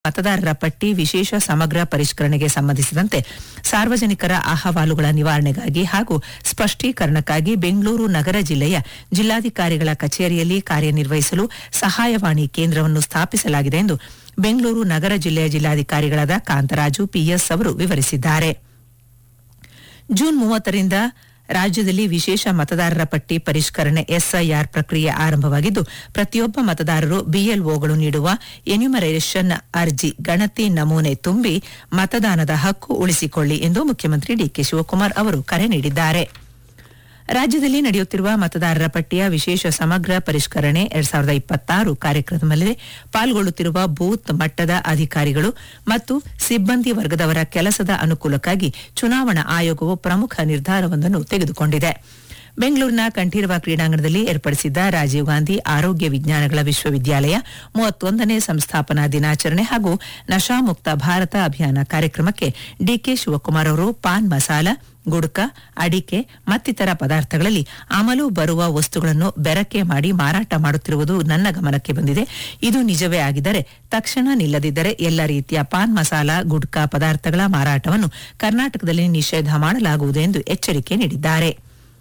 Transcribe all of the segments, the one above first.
ಮತದಾರರ ಪಟ್ಟಿ ವಿಶೇಷ ಸಮಗ್ರ ಪರಿಷ್ಕರಣೆಗೆ ಸಂಬಂಧಿಸಿದಂತೆ ಸಾರ್ವಜನಿಕರ ಅಹವಾಲುಗಳ ನಿವಾರಣೆಗಾಗಿ ಹಾಗೂ ಸ್ಪಷ್ಟೀಕರಣಕ್ಕಾಗಿ ಬೆಂಗಳೂರು ನಗರ ಜಿಲ್ಲೆಯ ಜಿಲ್ಲಾಧಿಕಾರಿಗಳ ಕಚೇರಿಯಲ್ಲಿ ಕಾರ್ಯನಿರ್ವಹಿಸಲು ಸಹಾಯವಾಣಿ ಕೇಂದ್ರವನ್ನು ಸ್ಥಾಪಿಸಲಾಗಿದೆ ಎಂದು ಬೆಂಗಳೂರು ನಗರ ಜಿಲ್ಲೆಯ ಜಿಲ್ಲಾಧಿಕಾರಿಗಳಾದ ಕಾಂತರಾಜು ಪಿಎಸ್ ಅವರು ವಿವರಿಸಿದ್ದಾರೆ ಜೂನ್ ಮೂವತ್ತರಿಂದ ರಾಜ್ಯದಲ್ಲಿ ವಿಶೇಷ ಮತದಾರರ ಪಟ್ಟಿ ಪರಿಷ್ಕರಣೆ ಎಸ್ಐಆರ್ ಪ್ರಕ್ರಿಯೆ ಆರಂಭವಾಗಿದ್ದು ಪ್ರತಿಯೊಬ್ಬ ಮತದಾರರು ಬಿಎಲ್ಒಗಳು ನೀಡುವ ಎನ್ಯುಮರೇಷನ್ ಅರ್ಜಿ ಗಣತಿ ನಮೂನೆ ತುಂಬಿ ಮತದಾನದ ಹಕ್ಕು ಉಳಿಸಿಕೊಳ್ಳಿ ಎಂದು ಮುಖ್ಯಮಂತ್ರಿ ಡಿಕೆ ಶಿವಕುಮಾರ್ ಅವರು ಕರೆ ನೀಡಿದ್ದಾರೆ ರಾಜ್ಯದಲ್ಲಿ ನಡೆಯುತ್ತಿರುವ ಮತದಾರರ ಪಟ್ಟಿಯ ವಿಶೇಷ ಸಮಗ್ರ ಪರಿಷ್ಕರಣೆ ಎರಡ್ ಸಾವಿರದ ಇಪ್ಪತ್ತಾರು ಕಾರ್ಯಕ್ರಮದಲ್ಲಿ ಪಾಲ್ಗೊಳ್ಳುತ್ತಿರುವ ಬೂತ್ ಮಟ್ಟದ ಅಧಿಕಾರಿಗಳು ಮತ್ತು ಸಿಬ್ಬಂದಿ ವರ್ಗದವರ ಕೆಲಸದ ಅನುಕೂಲಕ್ಕಾಗಿ ಚುನಾವಣಾ ಆಯೋಗವು ಪ್ರಮುಖ ನಿರ್ಧಾರವೊಂದನ್ನು ತೆಗೆದುಕೊಂಡಿದೆ ಬೆಂಗಳೂರಿನ ಕಂಠೀರವ ಕ್ರೀಡಾಂಗಣದಲ್ಲಿ ಏರ್ಪಡಿಸಿದ್ದ ರಾಜೀವ್ ಗಾಂಧಿ ಆರೋಗ್ಯ ವಿಜ್ಞಾನಗಳ ವಿಶ್ವವಿದ್ಯಾಲಯ ಮೂವತ್ತೊಂದನೇ ಸಂಸ್ಥಾಪನಾ ದಿನಾಚರಣೆ ಹಾಗೂ ನಶಾಮುಕ್ತ ಭಾರತ ಅಭಿಯಾನ ಕಾರ್ಯಕ್ರಮಕ್ಕೆ ಡಿಕೆ ಶಿವಕುಮಾರ್ ಅವರು ಪಾನ್ ಮಸಾಲ ಗುಡ್ಕ ಅಡಿಕೆ ಮತ್ತಿತರ ಪದಾರ್ಥಗಳಲ್ಲಿ ಅಮಲು ಬರುವ ವಸ್ತುಗಳನ್ನು ಬೆರಕೆ ಮಾಡಿ ಮಾರಾಟ ಮಾಡುತ್ತಿರುವುದು ನನ್ನ ಗಮನಕ್ಕೆ ಬಂದಿದೆ ಇದು ನಿಜವೇ ಆಗಿದ್ದರೆ ತಕ್ಷಣ ನಿಲ್ಲದಿದ್ದರೆ ಎಲ್ಲ ರೀತಿಯ ಪಾನ್ ಮಸಾಲ ಗುಡ್ಕಾ ಪದಾರ್ಥಗಳ ಮಾರಾಟವನ್ನು ಕರ್ನಾಟಕದಲ್ಲಿ ನಿಷೇಧ ಮಾಡಲಾಗುವುದು ಎಂದು ಎಚ್ಚರಿಕೆ ನೀಡಿದ್ದಾರೆ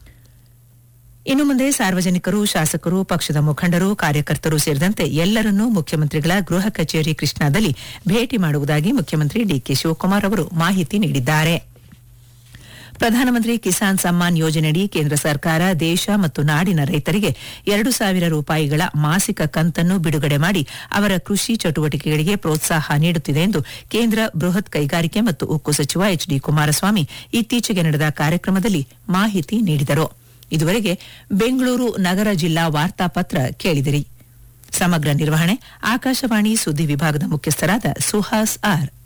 ಇನ್ನು ಮುಂದೆ ಸಾರ್ವಜನಿಕರು ಶಾಸಕರು ಪಕ್ಷದ ಮುಖಂಡರು ಕಾರ್ಯಕರ್ತರು ಸೇರಿದಂತೆ ಎಲ್ಲರನ್ನೂ ಮುಖ್ಯಮಂತ್ರಿಗಳ ಗೃಹ ಕಚೇರಿ ಕೃಷ್ಣಾದಲ್ಲಿ ಭೇಟಿ ಮಾಡುವುದಾಗಿ ಮುಖ್ಯಮಂತ್ರಿ ಡಿಕೆ ಶಿವಕುಮಾರ್ ಅವರು ಮಾಹಿತಿ ನೀಡಿದ್ದಾರೆ ಪ್ರಧಾನಮಂತ್ರಿ ಕಿಸಾನ್ ಸಮ್ಮಾನ್ ಯೋಜನೆಯಡಿ ಕೇಂದ್ರ ಸರ್ಕಾರ ದೇಶ ಮತ್ತು ನಾಡಿನ ರೈತರಿಗೆ ಎರಡು ಸಾವಿರ ರೂಪಾಯಿಗಳ ಮಾಸಿಕ ಕಂತನ್ನು ಬಿಡುಗಡೆ ಮಾಡಿ ಅವರ ಕೃಷಿ ಚಟುವಟಿಕೆಗಳಿಗೆ ಪ್ರೋತ್ಸಾಹ ನೀಡುತ್ತಿದೆ ಎಂದು ಕೇಂದ್ರ ಬೃಹತ್ ಕೈಗಾರಿಕೆ ಮತ್ತು ಉಕ್ಕು ಸಚಿವ ಎಚ್ ಡಿ ಕುಮಾರಸ್ವಾಮಿ ಇತ್ತೀಚೆಗೆ ನಡೆದ ಕಾರ್ಯಕ್ರಮದಲ್ಲಿ ಮಾಹಿತಿ ನೀಡಿದರು ಇದುವರೆಗೆ ಬೆಂಗಳೂರು ನಗರ ಜಿಲ್ಲಾ ವಾರ್ತಾಪತ್ರ ಕೇಳಿದಿರಿ ಸಮಗ್ರ ನಿರ್ವಹಣೆ ಆಕಾಶವಾಣಿ ಸುದ್ದಿ ವಿಭಾಗದ ಮುಖ್ಯಸ್ಥರಾದ ಸುಹಾಸ್ ಆರ್